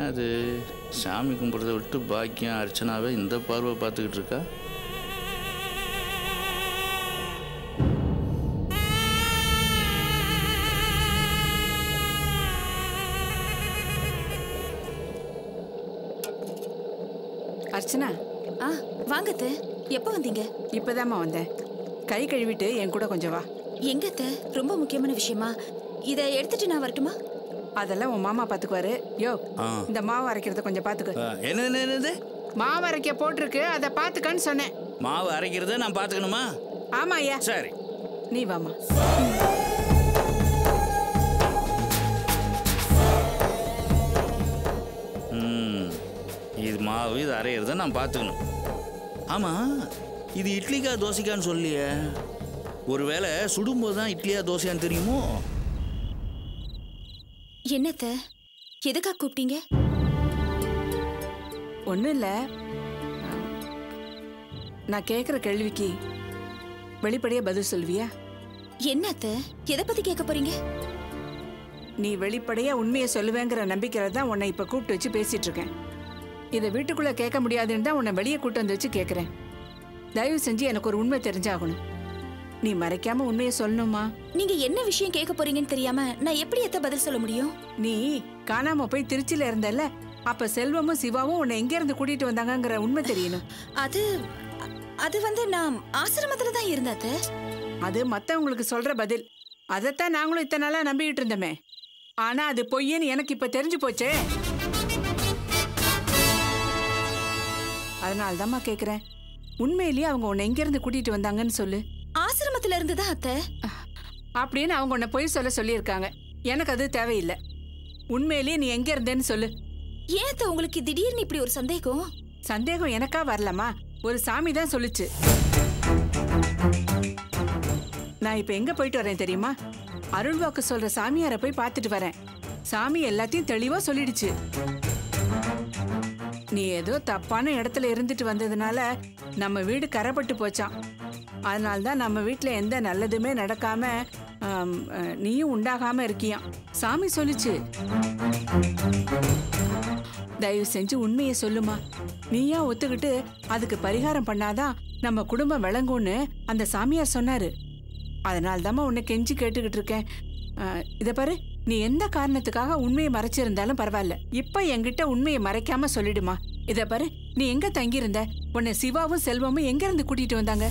அது சாமி கும்பிட்றத விட்டு பாக்கியம் அர்ச்சனாவை இந்த பார்வை பார்த்துக்கிட்டு இருக்கா அர்ச்சனா ஆ வாங்க அத்தை எப்போ வந்தீங்க இப்பதாம்மா வந்தேன் கை கழுவிட்டு என் கூட கொஞ்சம் வா எங்க அத்தை ரொம்ப முக்கியமான விஷயமா இதை எடுத்துட்டு நான் வரட்டுமா அதெல்லாம் உன் மாமா பாத்துக்குவாரு யோ ஆ. இந்த மாவு அரைக்கிறத கொஞ்சம் பாத்துக்க ஆ, என்ன என்ன, என்னது மாவு அரைக்க போட்டிருக்கு அதை பாத்துக்கன்னு சொன்னேன் மாவு அரைக்கிறத நான் பார்த்துக்கணுமா ஆமா ஐயா சரி நீ வாமா ம் இது மாவு இது அரைகிறத நான் பார்த்துக்கணும் ஆமாம் இது இட்லிக்கா தோசைக்கான்னு சொல்லியே ஒருவேளை சுடும்போது தான் இட்லியா தோசையான்னு தெரியுமோ என்னத்த எதுக்காக கூப்பிட்டீங்க ஒன்றும் இல்லை நான் கேட்குற கேள்விக்கு வெளிப்படையாக பதில் சொல்வியா என்ன அத்தை எதை பத்தி கேட்க போறீங்க நீ வெளிப்படையாக உண்மையை சொல்லுவேங்கிற நம்பிக்கையில தான் உன்னை இப்போ கூப்பிட்டு வச்சு பேசிட்டு இருக்கேன் இதை வீட்டுக்குள்ளே கேட்க முடியாதுன்னு தான் உன்னை வெளியே கூட்டு வந்து வச்சு கேட்குறேன் தயவு செஞ்சு எனக்கு ஒரு உண்மை தெரிஞ்சாகணும் நீ மறைக்காம உண்மையை சொல்லணுமா நீங்க என்ன விஷயம் கேட்க போறீங்கன்னு தெரியாம நான் எப்படி எத்த பதில் சொல்ல முடியும் நீ காணாம போய் திருச்சியில இருந்தல்ல அப்ப செல்வமும் சிவாவும் உன்னை எங்க இருந்து கூட்டிட்டு வந்தாங்கங்கிற உண்மை தெரியணும் அது அது வந்து நான் ஆசிரமத்துல தான் இருந்தேன் அத்தை அது மத்தவங்களுக்கு சொல்ற பதில் அதைத்தான் நாங்களும் இத்தனை நாளா நம்பிக்கிட்டு இருந்தோமே ஆனா அது பொய்யன்னு எனக்கு இப்ப தெரிஞ்சு போச்சே அதனால தாம்மா கேக்குறேன் உண்மையிலேயே அவங்க உன்னை எங்க இருந்து கூட்டிட்டு வந்தாங்கன்னு சொல்லு ஆசிரமத்துல இருந்து தான் அத்தை அப்படின்னு அவங்க உன்னை பொய் சொல்ல சொல்லியிருக்காங்க எனக்கு அது தேவையில்லை உண்மையிலேயே நீ எங்க இருந்தேன்னு சொல்லு ஏன் அத்தை உங்களுக்கு திடீர்னு இப்படி ஒரு சந்தேகம் சந்தேகம் எனக்கா வரலமா ஒரு சாமி தான் சொல்லுச்சு நான் இப்ப எங்க போயிட்டு வரேன் தெரியுமா அருள்வாக்கு சொல்ற சாமியாரை போய் பார்த்துட்டு வரேன் சாமி எல்லாத்தையும் தெளிவா சொல்லிடுச்சு நீ ஏதோ தப்பான இடத்துல இருந்துட்டு வந்ததுனால நம்ம வீடு கரைப்பட்டு போச்சாம் அதனால தான் நம்ம வீட்டில் எந்த நல்லதுமே நடக்காம ஆம், அஹ், நீயும் உண்டாகாம இருக்கியாம் சாமி சொல்லுச்சு தயவு செஞ்சு உண்மையை சொல்லுமா நீயா ஒத்துக்கிட்டு அதுக்கு பரிகாரம் பண்ணாதான் நம்ம குடும்பம் விளங்கும்னு அந்த சாமியார் சொன்னாரு அதனால தாம்மா உன்னை கெஞ்சி கேட்டுக்கிட்டு இருக்கேன் அஹ், இத பாரு நீ எந்த காரணத்துக்காக உண்மையை மறைச்சிருந்தாலும் பரவாயில்ல இப்ப என்கிட்ட உண்மையை மறைக்காம சொல்லிடுமா இத பாரு நீ எங்க தங்கியிருந்த உன்னை சிவாவும் செல்வமும் எங்க இருந்து கூட்டிட்டு வந்தாங்க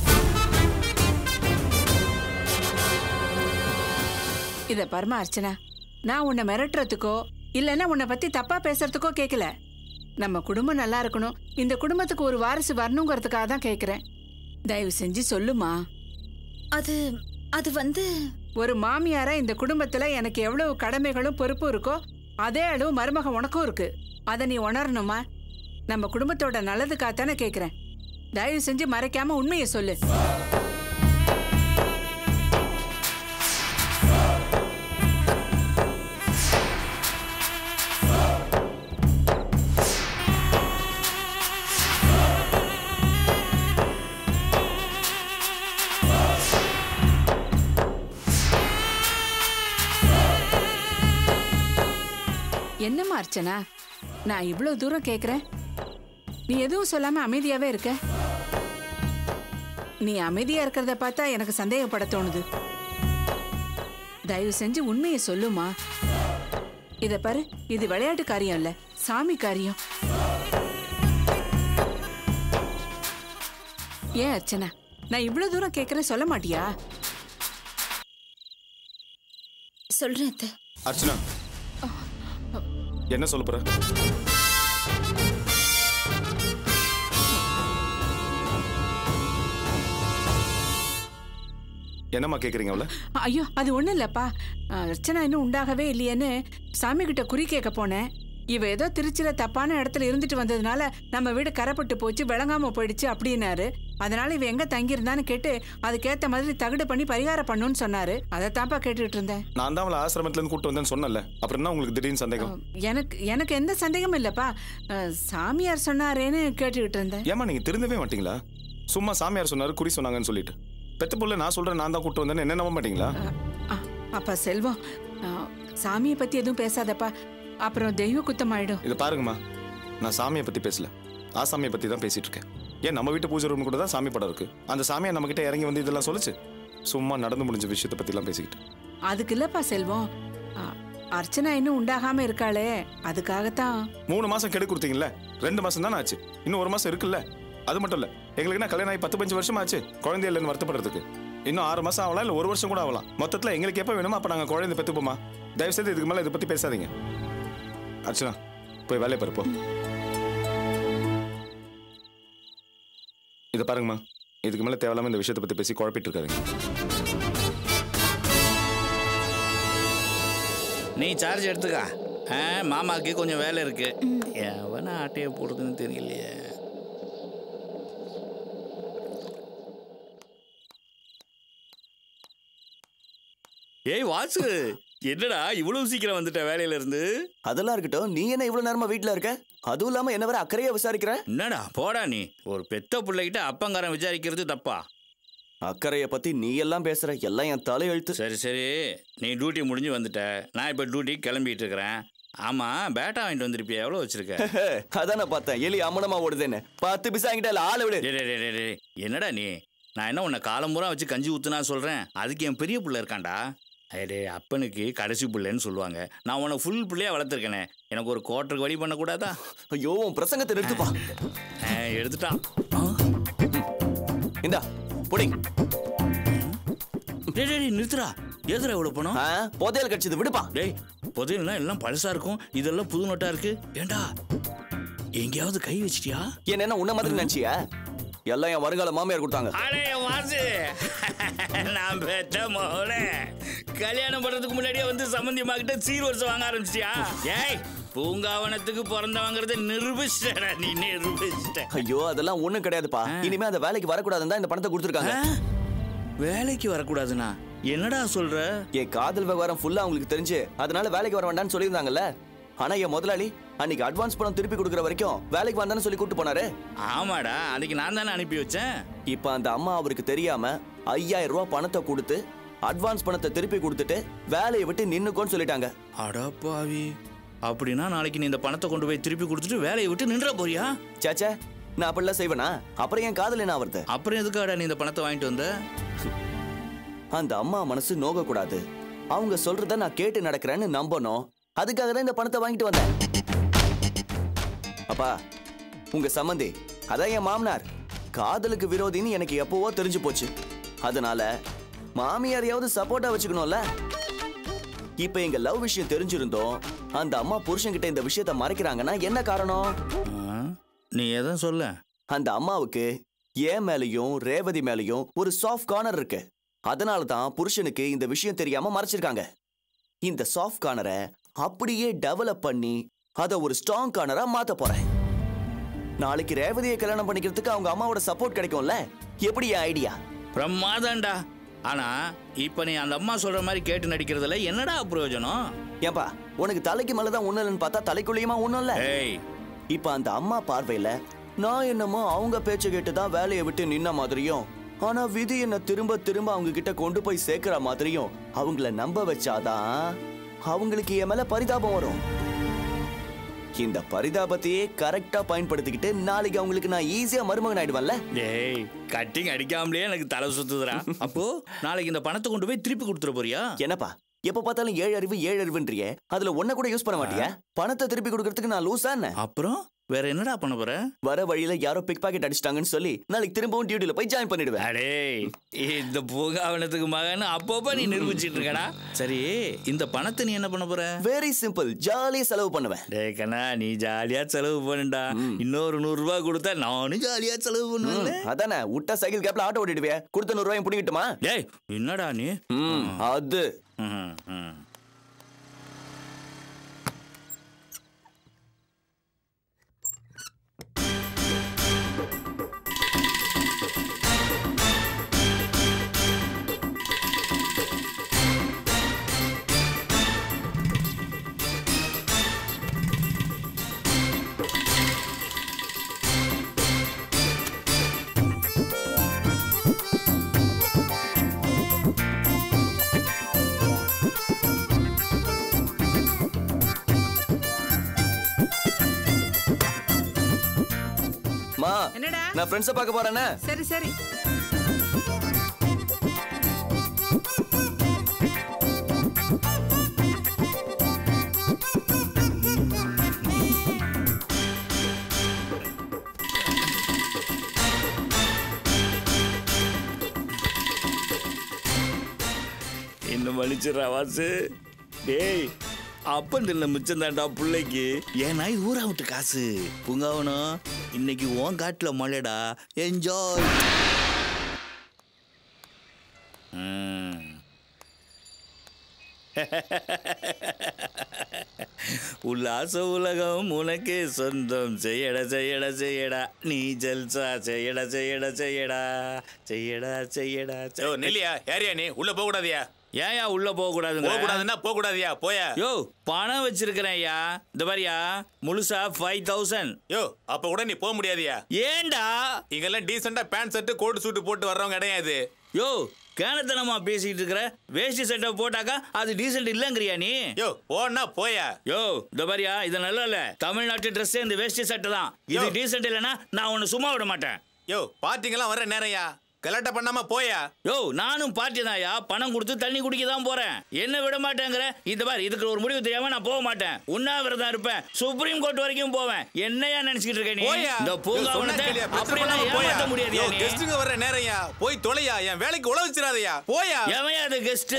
இத பரமா அர்ச்சனா நான் உன்னை மிரட்டுறதுக்கோ இல்லைன்னா உன்னை பத்தி தப்பா பேசுறதுக்கோ கேட்கல நம்ம குடும்பம் நல்லா இருக்கணும் இந்த குடும்பத்துக்கு ஒரு வாரிசு வரணுங்கிறதுக்காக தான் கேட்குறேன் தயவு செஞ்சு சொல்லுமா அது அது வந்து ஒரு மாமியாரா இந்த குடும்பத்துல எனக்கு எவ்வளவு கடமைகளும் பொறுப்பும் இருக்கோ அதே அளவு மருமக உனக்கும் இருக்கு அதை நீ உணரணுமா நம்ம குடும்பத்தோட நல்லதுக்காகத்தானே கேட்குறேன் தயவு செஞ்சு மறைக்காம உண்மையை சொல்லு என்னம்மா அர்ச்சனா நான் இவ்வளவு தூரம் கேட்குறேன் நீ எதுவும் சொல்லாம அமைதியாவே இருக்க நீ அமைதியா இருக்கிறத பார்த்தா எனக்கு சந்தேகப்பட தோணுது தயவு செஞ்சு உண்மையை சொல்லுமா இத பாரு இது விளையாட்டு காரியம் இல்ல சாமி காரியம் ஏன் அர்ச்சனா நான் இவ்வளவு தூரம் கேட்கறேன் சொல்ல மாட்டியா சொல்றேன் அத்தை அர்ச்சனா என்ன சொல்ல போற என்னம்மா கேக்குறீங்க அவள ஐயோ அது ஒண்ணும் இல்லப்பா அஹ், அர்ச்சனா இன்னும் உண்டாகவே இல்லையேன்னு சாமி கிட்ட குறி கேட்க போனேன் இவ ஏதோ திருச்சியில தப்பான இடத்துல இருந்துட்டு வந்ததுனால நம்ம வீடு கரைப்பட்டு போச்சு விளங்காம போயிடுச்சு அப்படின்னாரு அதனால இவ எங்க தங்கியிருந்தான்னு கேட்டு அதுக்கேத்த மாதிரி தகுடு பண்ணி பரிகாரம் பண்ணுன்னு சொன்னாரு அதைத்தான்ப்பா கேட்டுட்டு இருந்தேன் நான் தான் அவளை ஆசிரமத்துல இருந்து கூட்டு வந்தேன்னு சொன்னல அப்புறம் என்ன உங்களுக்கு திடீர்னு சந்தேகம் எனக்கு எனக்கு எந்த சந்தேகமும் இல்லப்பா அஹ், சாமியார் சொன்னாரேன்னு கேட்டுக்கிட்டு இருந்தேன் ஏமா நீங்க திருந்தவே மாட்டீங்களா சும்மா சாமியார் சொன்னாரு குறி சொன்னாங்கன்னு சொல்லிட்டு பெத்த புள்ள நான் சொல்றேன் நான் தான் கூட்டு வந்தேன்னு என்ன நம்ப மாட்டீங்களா அ, அப்பா செல்வம் அ, சாமியை பத்தி எதுவும் பேசாதப்பா அப்புறம் தெய்வ குத்தம் ஆயிடும் இதை பாருங்கம்மா நான் சாமியை பத்தி பேசல ஆசாமியை பத்தி தான் பேசிட்டு இருக்கேன் ஏன் நம்ம வீட்டு பூஜை ரூம் கூட தான் சாமி படம் இருக்கு அந்த சாமியை நம்ம கிட்ட இறங்கி வந்து இதெல்லாம் சொல்லுச்சு சும்மா நடந்து முடிஞ்ச விஷயத்தை பத்திலாம் பேசிக்கிட்டு அதுக்கு இல்லப்பா செல்வம் ஆ, அர்ச்சனா இன்னும் உண்டாகாம இருக்காளே அதுக்காகத்தான் மூணு மாசம் கெடு கொடுத்தீங்கல்ல ரெண்டு மாசம் தானே ஆச்சு இன்னும் ஒரு மாசம் இருக்குல்ல அது மட்டும் இல்ல எங்களுக்கு என்ன கல்யாணம் ஆகி பத்து பஞ்சு வருஷம் ஆச்சு குழந்தை இல்லைன்னு வருத்தப்படுறதுக்கு இன்னும் ஆறு மாசம் ஆகலாம் இல்ல ஒரு வருஷம் கூட ஆகலாம் மொத்தத்துல எங்களுக்கு எப்ப வேணுமோ அப்ப நாங்க குழந்தை பெத்துப்போமா தயவு செய்து இதுக்கு மேல இதை பத்தி பேசாதீங்க அர்ச்சனா போய் வேலையை பருப்போம் இதை பாருங்கம்மா இதுக்கு மேல தேவையில்லாம இந்த விஷயத்தை பத்தி பேசி குழப்பிட்டு இருக்காதீங்க நீ சார்ஜ் எடுத்துக்கா ஆ மாமாக்கு கொஞ்சம் வேலை இருக்கு எவன ஆட்டையை போடுறதுன்னு தெரியலையே ஏய் வாசு என்னடா இவ்வளவு சீக்கிரம் வந்துட்ட வேலையில இருந்து அதெல்லாம் இருக்கட்டும் நீ என்ன இவ்வளவு நேரமா வீட்ல இருக்க அதுவும் இல்லாம என்ன வர அக்கறையா விசாரிக்கிற என்னடா போடா நீ ஒரு பெத்த பிள்ளைகிட்ட அப்பங்காரன் விசாரிக்கிறது தப்பா அக்கறைய பத்தி நீ எல்லாம் பேசுற எல்லாம் என் தலையெழுத்து சரி சரி நீ டியூட்டி முடிஞ்சு வந்துட்ட நான் இப்போ டியூட்டிக்கு கிளம்பிட்டு இருக்கிறேன் ஆமா பேட்டா வாங்கிட்டு வந்திருப்பியா எவ்வளோ வச்சிருக்க அதான் நான் பார்த்தேன் எலி அம்மனமா ஓடுதுன்னு பத்து பிசா என்கிட்ட இல்ல ஆளை விடு டேய், டேய், டேய், டேய், டேய். என்னடா நீ நான் என்ன உன்னை காலம் பூரா வச்சு கஞ்சி ஊத்துனா சொல்றேன் அதுக்கு என் பெரிய பிள்ளை இருக்கான்டா அடே அப்பனுக்கு கடைசி பிள்ளைன்னு சொல்லுவாங்க நான் உன்னை ஃபுல் பிள்ளையா வளர்த்துருக்கேனே எனக்கு ஒரு கோட்டருக்கு வழி பண்ணக்கூடாதா ஐயோ உன் பிரசங்கத்தை நிறுத்துப்பா ஆ, எடுத்துட்டான் ஆ. இந்தா புடி டேய் டேய், டேய், நிறுத்துடா எதுடா இவ்வளோ பணம் ஆ, புதையல் கடிச்சது விடுப்பா டேய் புதையல்லாம் எல்லாம் பழசா இருக்கும் இதெல்லாம் புது நோட்டா இருக்கு ஏண்டா எங்கேயாவது கை வச்சிட்டியா என்ன என்ன உன்ன மாதிரி நினைச்சியா எல்லாம் என் வருங்கால மாமியார் கொடுத்தாங்க அடே வாசு நான் பெத்த மோளே கல்யாணம் பண்றதுக்கு முன்னாடியே வந்து சம்பந்தியமா கிட்ட சீர் வருஷம் வாங்க ஆரம்பிச்சிட்டியா ஏய் பூங்காவனத்துக்கு பிறந்தவங்கிறத நிரூபிச்சிட்டடா நீ நிரூபிச்சிட்ட ஐயோ அதெல்லாம் ஒண்ணும் கிடையாதுப்பா இனிமே அந்த வேலைக்கு வரக்கூடாதுன்னு தான் இந்த பணத்தை கொடுத்துருக்காங்க ஆ? வேலைக்கு வரக்கூடாதுண்ணா என்னடா சொல்ற என் காதல் விவகாரம் ஃபுல்லா அவங்களுக்கு தெரிஞ்சு அதனால வேலைக்கு வர வேண்டாம்னு சொல்லியிருந்தாங்கல்ல ஆனா என் முதலாளி அன்னைக்கு அட்வான்ஸ் பணம் திருப்பி கொடுக்குற வரைக்கும் வேலைக்கு வந்தான்னு சொல்லி கூட்டு போனாரு ஆமாடா அன்னைக்கு நான் தானே அனுப்பி வச்சேன் இப்ப அந்த அம்மா அவருக்கு தெரியாம ஐயாயிரம் ரூபாய் பணத்தை கொடுத்து அட்வான்ஸ் பணத்தை திருப்பி கொடுத்துட்டு வேலையை விட்டு நின்னுக்கோன்னு சொல்லிட்டாங்க அடப்பாவி அப்படின்னா நாளைக்கு நீ இந்த பணத்தை கொண்டு போய் திருப்பி கொடுத்துட்டு வேலையை விட்டு நின்ற போறியா சேச்சே நான் அப்படிலாம் செய்வேனா அப்புறம் என் காதல் என்ன ஆவறது அப்புறம் எதுக்காடா நீ இந்த பணத்தை வாங்கிட்டு வந்த அந்த அம்மா மனசு நோக கூடாது அவங்க சொல்றத நான் கேட்டு நடக்கிறேன்னு நம்பணும் அதுக்காக தான் இந்த பணத்தை வாங்கிட்டு வந்தேன் அப்பா உங்க சம்மந்தி அதான் என் மாமனார் காதலுக்கு விரோதின்னு எனக்கு எப்பவோ தெரிஞ்சு போச்சு அதனால மாமியாரையாவது சப்போர்ட்டா வச்சுக்கணும்ல இப்ப எங்க லவ் விஷயம் தெரிஞ்சிருந்தோம் அந்த அம்மா புருஷன்கிட்ட இந்த விஷயத்த மறைக்கிறாங்கன்னா என்ன காரணம் ஆ? நீ எதை சொல்ல அந்த அம்மாவுக்கு என் மேலயும் ரேவதி மேலயும் ஒரு சாஃப்ட் கார்னர் இருக்கு அதனால தான் புருஷனுக்கு இந்த விஷயம் தெரியாம மறைச்சிருக்காங்க இந்த சாஃப்ட் கார்னரை அப்படியே டெவலப் பண்ணி அதை ஒரு ஸ்ட்ராங் கார்னரா மாத்த போறேன் நாளைக்கு ரேவதியை கல்யாணம் பண்ணிக்கிறதுக்கு அவங்க அம்மாவோட சப்போர்ட் கிடைக்கும்ல எப்படி என் ஐடியா பிரமாதம்டா ஆனா இப்ப நீ அந்த அம்மா சொல்ற மாதிரி கேட்டு நடிக்கிறதுல என்னடா பிரயோஜனம் ஏன்பா உனக்கு தலைக்கு மேலதான் ஒண்ணு இல்லைன்னு பார்த்தா தலைக்குள்ளேயுமா ஒண்ணும் இல்ல ஏய் இப்ப அந்த அம்மா பார்வையில நான் என்னமோ அவங்க பேச்ச கேட்டு தான் வேலையை விட்டு நின்ன மாதிரியும் ஆனா விதி என்ன திரும்ப திரும்ப அவங்க கிட்ட கொண்டு போய் சேர்க்கிற மாதிரியும் அவங்கள நம்ப வச்சாதான் அவங்களுக்கு என் மேல பரிதாபம் வரும் இந்த பரிதாபத்தையே கரெக்டா பயன்படுத்திக்கிட்டு நாளைக்கு அவங்களுக்கு நான் ஈஸியா மருமகன் ஆயிடுவேன்ல டேய் கட்டிங் அடிக்காமலே எனக்கு தலை சுத்துதுடா அப்போ நாளைக்கு இந்த பணத்தை கொண்டு போய் திருப்பி கொடுத்துட போறியா என்னப்பா எப்ப பார்த்தாலும் ஏழு அறிவு ஏழு அறிவுன்றியே அதுல ஒன்ன கூட யூஸ் பண்ண மாட்டியா பணத்தை திருப்பி கொடுக்கறதுக்கு நான் லூசா என்ன அப்புறம் வேற என்னடா பண்ண போற வர வழியில யாரோ பிக் பாக்கெட் அடிச்சிட்டாங்கன்னு சொல்லி நாளைக்கு திரும்பவும் டியூட்டில போய் ஜாயின் பண்ணிடுவேன் அடே இந்த பூங்காவனத்துக்கு மகன் அப்பப்ப நீ நிரூபிச்சிட்டு இருக்கடா சரி இந்த பணத்தை நீ என்ன பண்ண போற வெரி சிம்பிள் ஜாலியா செலவு பண்ணுவேன் டேய் கண்ணா நீ ஜாலியா செலவு பண்ணுடா இன்னொரு நூறு ரூபாய் கொடுத்தா நானும் ஜாலியா செலவு பண்ணுவேன் அதானே விட்டா சைக்கிள் கேப்ல ஆட்டோ ஓட்டிடுவே கொடுத்த நூறு ரூபாயும் பிடிக்கிட்டுமா டேய் என்னடா நீ ம் அது ம், ம். நான் ஃப்ரெண்ட்ஸை பார்க்க போறேனே சரி சரி இன்னும் மன்னிச்சிடுறா வாசு டேய் அப்பன் தின்ன மிச்சம் தான்டா பிள்ளைக்கு ஏன்னா இது ஊரா விட்டு காசு பூங்காவனம் இன்னைக்கு உன் காட்டுல மழைடா என்ஜாய் உல்லாச உலகம் உனக்கு சொந்தம் செய்யடா செய்யடா செய்யடா நீ ஜல்சா செய்யடா செய்யடா செய்யடா செய்யடா செய்யடா யோ செய்யடா நெல்லியா யாரியா நீ உள்ள போக கூடாதியா ஏன்யா உள்ள போக போக கூடாதுங்க கூடாதுன்னா போக கூடாதியா போயா யோ பணம் வச்சிருக்கிறேன் ஐயா இந்த மாதிரியா முழுசா ஃபைவ் தௌசண்ட் யோ அப்ப கூட நீ போக முடியாதியா ஏண்டா இங்கெல்லாம் டீசெண்டா பேண்ட் ஷர்ட் கோட் சூட் போட்டு வர்றவங்க கிடையாது யோ கேனத்தனமா பேசிட்டு இருக்கிற வேஷ்டி சட்டை போட்டாக்கா அது டீசென்ட் இல்லங்கிறியா நீ யோ போனா போயா யோ இந்த மாதிரியா இது நல்லா இல்ல தமிழ்நாட்டு ட்ரெஸ் இந்த வேஷ்டி சட்டை தான் இது யோ. டீசென்ட் இல்லைன்னா நான் உன்னை சும்மா விட மாட்டேன் யோ பார்ட்டிங்கெல்லாம் வர நேரம்யா கலாட்டா பண்ணாம போயா யோ நானும் பார்ட்டி தான்யா பணம் கொடுத்து தண்ணி குடிக்க தான் போறேன் என்ன விட மாட்டேங்கிற இந்த மாதிரி இதுக்கு ஒரு முடிவு தெரியாம நான் போக மாட்டேன் உண்ணாவிரதம் இருப்பேன் சுப்ரீம் கோர்ட் வரைக்கும் போவேன் என்னையா நினைச்சிட்டு இருக்க நீ போயா இந்த யோ, சொன்னா பூங்காவனத்தை கேளியா, பிரச்சனை அப்படியெல்லாம் பண்ணாம போயா. ஏமாத்த முடியாது யோ, நீ கெஸ்ட்டுங்க வர்ற நேரம்யா போய் தொலையா என் வேலைக்கு உழ வச்சிடாதயா போயா எவன் அது கெஸ்ட்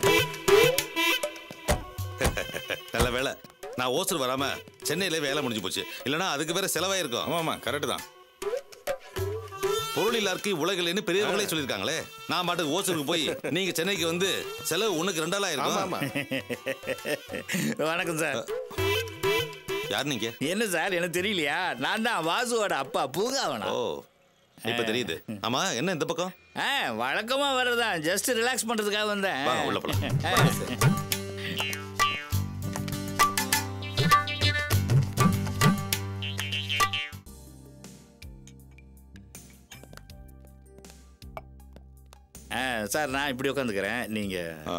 நல்ல வேலை நான் ஓசூர் வராம சென்னையில வேலை முடிஞ்சு போச்சு இல்லனா அதுக்கு வேற செலவாயிருக்கும் ஆமா ஆமா கரெக்ட் தான் பொருள் இல்லாருக்கு உலகில்னு பெரியவங்களே சொல்லியிருக்காங்களே நான் பாட்டுக்கு ஓசூருக்கு போய் நீங்க சென்னைக்கு வந்து செலவு உனக்கு ரெண்டாளா ஆமா இருக்கும் ஆமா வணக்கம் சார் யார் நீங்க என்ன சார் எனக்கு தெரியலையா நான் தான் வாசுவோட அப்பா பூங்காவனா ஓ இப்ப தெரியுது ஆமா என்ன இந்த பக்கம் ஆ வழக்கமா வர்றதா ஜஸ்ட் ரிலாக்ஸ் பண்றதுக்காக வந்தேன் வாங்க, உள்ள போலாம். ஆ. ஆ சார் நான் இப்படி உட்காந்துக்கிறேன் நீங்க ஆ.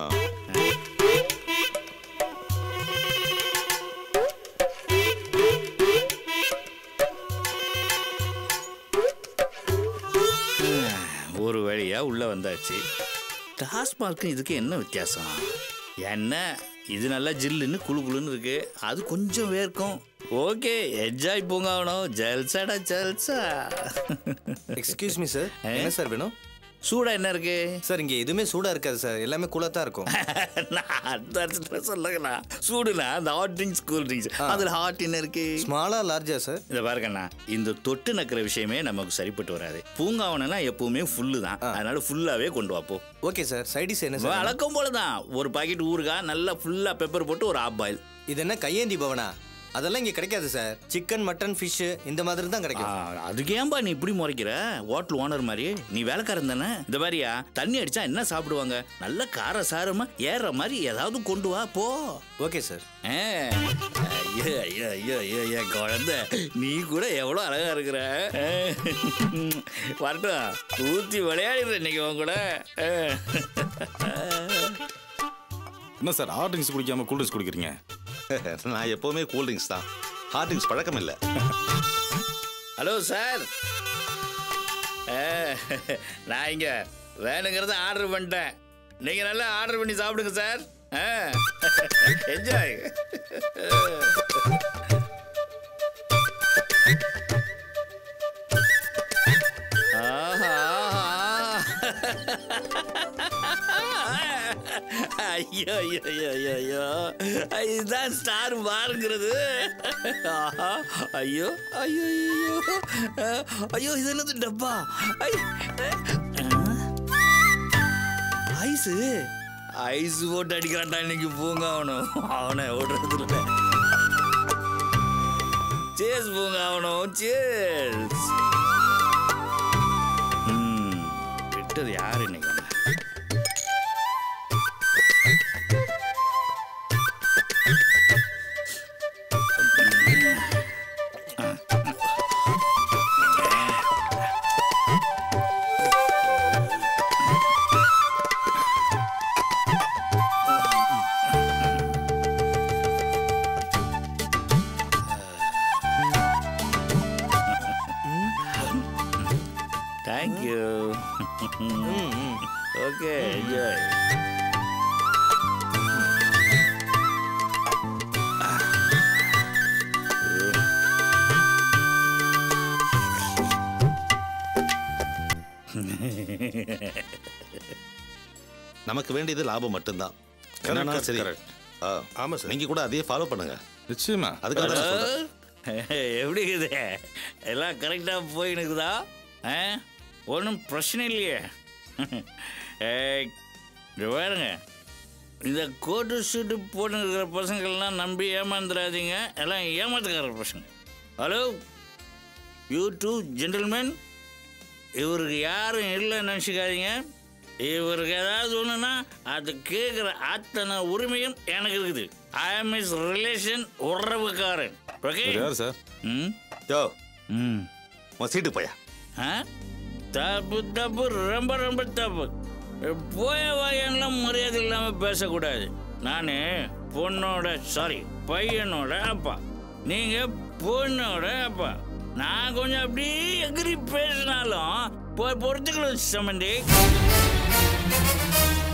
ஒரு வழியா உள்ள வந்தாச்சு டாஸ்மார்க்கும் இதுக்கு என்ன வித்தியாசம் என்ன இது நல்லா ஜில்லுன்னு குளு குளுன்னு இருக்கு அது கொஞ்சம் வேர்க்கும் ஓகே என்ஜாய் பூங்காவணும் ஜல்சாடா ஜல்சா எக்ஸ்கியூஸ் மீ சார் என்ன சார் வேணும் சூடா என்ன இருக்கு சார் இங்க எதுவுமே சூடா இருக்காது சார் எல்லாமே கூலா தான் இருக்கும் நான் அந்த அர்த்தத்துல சொல்லங்கண்ணா சூடுனா அந்த ஹாட் ட்ரிங்க்ஸ் கூல் ட்ரிங்க்ஸ் அதுல ஹாட் என்ன இருக்கு ஸ்மாலா லார்ஜா சார் இத பாருங்கண்ணா இந்த தொட்டு நக்கிற விஷயமே நமக்கு சரிப்பட்டு வராது பூங்காவனா எப்பவுமே ஃபுல்லு தான் அதனால ஃபுல்லாவே கொண்டு வாப்போ ஓகே சார் சைடிஸ் என்ன சார் வழக்கம் போலதான் ஒரு பாக்கெட் ஊறுகாய் நல்லா ஃபுல்லா பெப்பர் போட்டு ஒரு ஆப் பாயில் இது என்ன கையேந்தி பவனா அதெல்லாம் இங்க கிடைக்காது சார் சிக்கன் மட்டன் ஃபிஷ் இந்த மாதிரி தான் கிடைக்கும் அதுக்கு ஏன்பா நீ இப்படி முறைக்கிற ஹோட்டல் ஓனர் மாதிரி நீ வேலைக்காரன் தானே இந்த மாதிரியா தண்ணி அடிச்சா என்ன சாப்பிடுவாங்க நல்ல கார சாரமா ஏறுற மாதிரி ஏதாவது கொண்டு வா போ ஓகே சார் ஆ, ஐயோ ஐயோ ஐயோ ஐயோ என் குழந்தை நீ கூட எவ்வளோ அழகா இருக்கிற ஆ, வரட்டும் ஊத்தி விளையாடுற இன்னைக்கு உன் கூட ஆ. என்ன சார் ஹாட் ட்ரிங்க்ஸ் குடிக்காம கூல் ட்ரிங்க்ஸ் குடிக்கிறீங்க நான் எப்பவுமே கூல் ட்ரிங்க்ஸ் தான் ஹாட் ட்ரிங்க்ஸ் பழக்கம் இல்லை ஹலோ சார் ஆ, நான் இங்க வேணுங்கிறத ஆர்டர் பண்ணிட்டேன் நீங்க நல்லா ஆர்டர் பண்ணி சாப்பிடுங்க சார் என்ஜாய் ஐயோ ஐயோ ஐயோ ஐயோ ஐயோ இதுதான் ஸ்டார் பாருங்கிறது ஆஹா, ஐயோ ஐயோ ஐயோ அஹ், ஐயோ இது என்னது டப்பா ஐ, ஐஸு ஐஸ் போட்டு அடிக்கிறான்டா இன்னைக்கு பூங்க அவனும் அவனை ஓடுறது இல்லை சேஸ் பூங்க அவனும் சேஸ் ம் விட்டது யார் இன்னைக்கு அவனை? தேங்க்யூ ஓகே என்ஜாய் நமக்கு வேண்டியது லாபம் மட்டும்தான் என்னன்னா correct, சரி correct. ஆ, ஆமா சார் நீங்க கூட அதையே ஃபாலோ பண்ணுங்க நிச்சயமா அதுக்காக தான் நான் சொல்றேன். எப்படி இருக்குது எல்லாம் கரெக்டாக போயினுக்குதா ஆ ஒன்றும் பிரச்சனை இல்லையே ஏய், இங்க பாருங்க இந்த கோட்டு சூட்டு போட்டுருக்கிற பசங்கள்லாம் நம்பி ஏமாந்துடாதீங்க எல்லாம் ஏமாத்துக்கார பசங்க ஹலோ யூ டூ ஜென்டில்மேன் இவருக்கு யாரும் இல்லைன்னு நினச்சிக்காதீங்க இவருக்கு ஏதாவது ஒன்றுனா அது கேட்குற அத்தனை உரிமையும் எனக்கு இருக்குது ஐ எம் இஸ் ரிலேஷன் உறவுக்காரன் ஓகே யார் சார் ம் யோ ம் உன் சீட்டு போயா ஆ தப்பு தப்பு ரொம்ப ரொம்ப தப்பு போய வாயெல்லாம் மரியாதை இல்லாமல் பேசக்கூடாது நான் பொண்ணோட சாரி பையனோட அப்பா நீங்கள் பொண்ணோட அப்பா நான் கொஞ்சம் அப்படியே எகிரி பேசினாலும் போய் பொறுத்துக்கணும் சம்மந்தி